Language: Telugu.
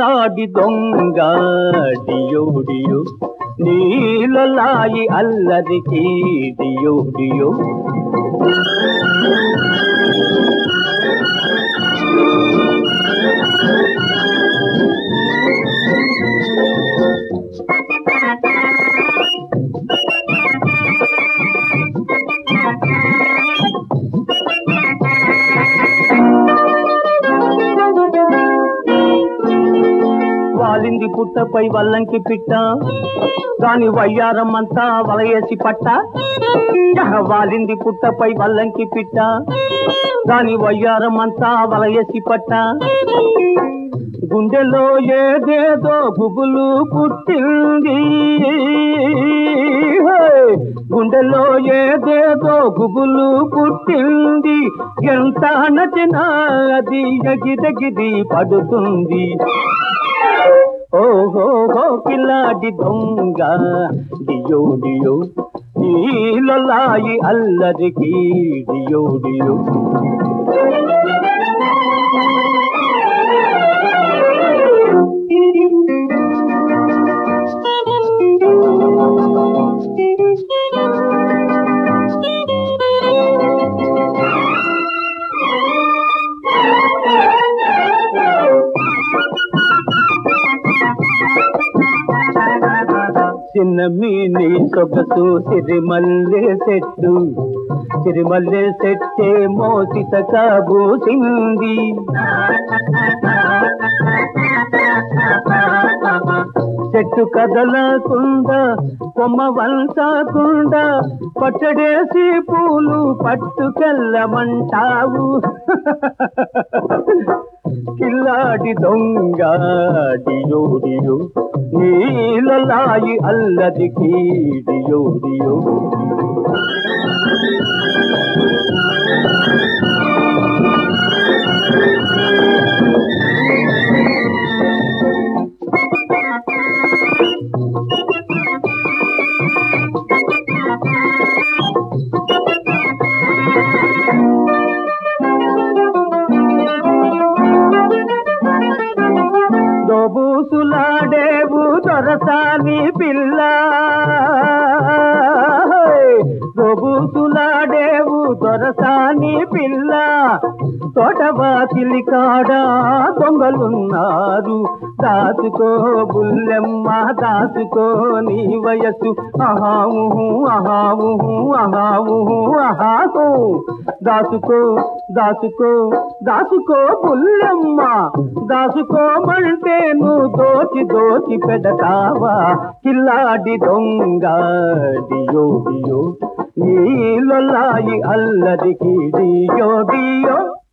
కిల్లాడి దొంగ డియో డియో నీలలాయి అల్లరికి డియో డియో వాలింది పుట్టపై వల్లంకి పిట్ట దాని వయ్యారం అంతా వలయేసి పట్ట యహ, వాలింది పుట్టపై వల్లంకి పిట్ట దాని వయ్యారం అంతా వలయేసి పట్ట గుండెలో ఏదేదో గుబులు పుట్టింది హే! గుండెలో ఏదేదో గుబులు పుట్టింది ఎంత నచ్చినా అది ఎగిరెగిరి పడుతుంది ఓహో కిలాడి దొంగ డియో డియో నీలలాయి అల్లరికి డియో డియో చిన్న మీని సొగసు సిరిమల్లె చెట్టు సిరిమల్లె చెట్టే మోసిత కాబూసింది చెట్టు కదలకుండా కొమ్మ వంచకుండా పచ్చడేసి పూలు పట్టుకెళ్ళమంటావు కిల్లాడి దొంగ డియో డియో నీలలాయి అల్లదికి డియో డియో దోబూసులాడేవు దొరసాని పిల్ల దోబూసులాడేవు దొరసాని పిల్ల తోటవాతిలి కాడ దొంగలున్నారు దాచుకో బుల్లెమ్మ దాచుకో నీ వయసు అహాము అహాము అహాము అహాకు దాచుకో దాచుకో దాచుకో బుల్లెమ్మ దాచుకోమంటే నువ్వు దోచి దోచి పెడతావా కిల్లాడి దొంగ డియో డియో నీలలాయి అల్లరికి డియో డియో